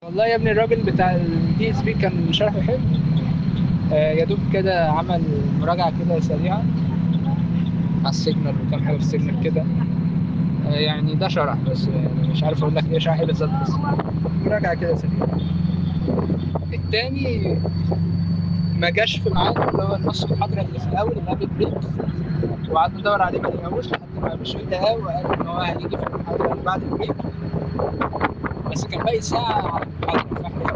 والله يا ابني الراجل بتاع الدي اس بي كان شرحه حلو آه، يا دوب كده عمل مراجعة كده سريعة على السيجنال وكام حاجة في السيجنال كده آه، يعني ده شرح بس يعني مش عارف اقول لك ايه شرح ايه بالظبط بس مراجعة كده سريعة التاني ما جاش في ميعاده اللي هو النص المحاضرة اللي في الأول اللي قبل البريك وقعدنا ندور عليه ما لقيناهوش لحد ما مشوي لقاه وقال إن هو هيجي في المحاضرة اللي بعد البريك بس كان باقي ساعة على المحاضرة فاحنا